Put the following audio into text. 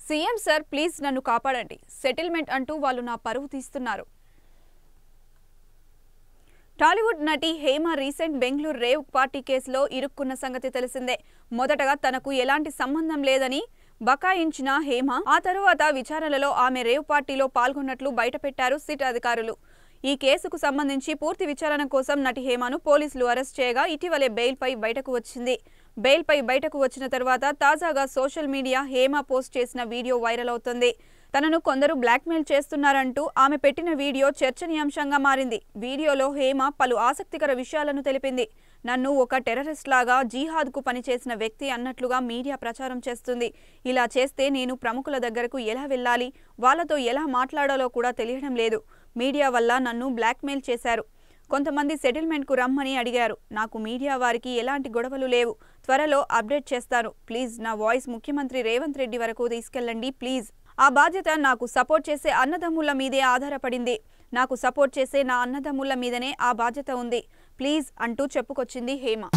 CM sir please నన్ను కాపాడండి settlement అంటూ వాళ్ళు నా పరువు తీస్తున్నారు టాలీవుడ్ నటి Hema recent Bengaluru rave party కేసులో ఇరుక్కున్న సంగతి తెలిసిందే మొదటగా తనకు ఎలాంటి సంబంధం లేదని బకాయించిన హేమ ఆ తరువాత విచారణలో ఆమె రేవ్ పార్టీలో పాల్గొన్నట్లు బయటపెట్టారు సిట్ అధికారులు ఈ కేసుకు సంబంధించి పూర్తి విచారణ కోసం నటి హేమను పోలీసులు అరెస్ట్ చేయగా ఇటీవలే బెయిల్పై బయటకు వచ్చింది బెయిల్పై బయటకు వచ్చిన తర్వాత తాజాగా సోషల్ మీడియా హేమ పోస్ట్ చేసిన వీడియో వైరల్ అవుతుంది తనను కొందరు బ్లాక్మెయిల్ చేస్తున్నారంటూ ఆమె పెట్టిన వీడియో చర్చనీయాంశంగా మారింది వీడియోలో హేమ పలు ఆసక్తికర విషయాలను తెలిపింది నన్ను ఒక టెర్రరిస్ట్ లాగా జీహాద్కు పనిచేసిన వ్యక్తి అన్నట్లుగా మీడియా ప్రచారం చేస్తుంది ఇలా చేస్తే నేను ప్రముఖుల దగ్గరకు ఎలా వెళ్ళాలి వాళ్ళతో ఎలా మాట్లాడాలో కూడా తెలియడం లేదు మీడియా వల్ల నన్ను బ్లాక్మెయిల్ చేశారు కొంతమంది సెటిల్మెంట్కు రమ్మని అడిగారు నాకు మీడియా వారికి ఎలాంటి గొడవలు లేవు త్వరలో అప్డేట్ చేస్తాను ప్లీజ్ నా వాయిస్ ముఖ్యమంత్రి రేవంత్ రెడ్డి వరకు తీసుకెళ్ళండి ప్లీజ్ ఆ బాధ్యత నాకు సపోర్ట్ చేసే అన్నదమ్ముల మీదే ఆధారపడింది నాకు సపోర్ట్ చేసే నా అన్నదమ్ముల మీదనే ఆ బాధ్యత ఉంది ప్లీజ్ అంటూ చెప్పుకొచ్చింది హేమ